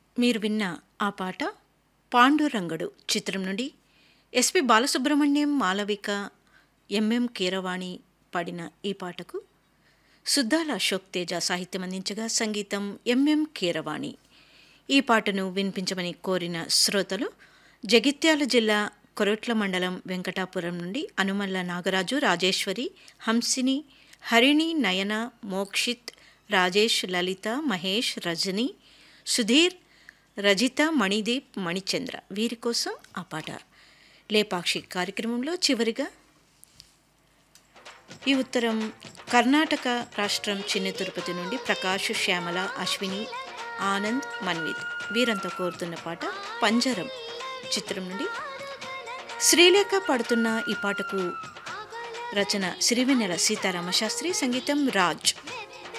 మీరు విన్న ఆ పాట పాండురంగడు చిత్రం నుండి ఎస్పి బాలసుబ్రహ్మణ్యం మాలవిక ఎంఎం కీరవాణి పాడిన ఈ పాటకు సుద్దాల అశోక్ తేజ సాహిత్యం అందించగా సంగీతం ఎంఎం కీరవాణి ఈ పాటను వినిపించమని కోరిన శ్రోతలు జగిత్యాల జిల్లా కొరట్ల మండలం వెంకటాపురం నుండి అనుమల్ల నాగరాజు రాజేశ్వరి హంసిని హరిణి నయన మోక్షిత్ రాజేష్ లలిత మహేష్ రజని సుధీర్ రజిత మణిదీప్ మణిచంద్ర వీరి కోసం ఆ పాట లేపాక్షి కార్యక్రమంలో చివరిగా ఈ ఉత్తరం కర్ణాటక రాష్ట్రం చిన్న తిరుపతి నుండి ప్రకాష్ శ్యామల అశ్విని ఆనంద్ మన్విత్ వీరంతా కోరుతున్న పాట పంజరం చిత్రం నుండి శ్రీలేఖ పాడుతున్న ఈ పాటకు రచన సిరివెన్నెల సీతారామశాస్త్రి సంగీతం రాజ్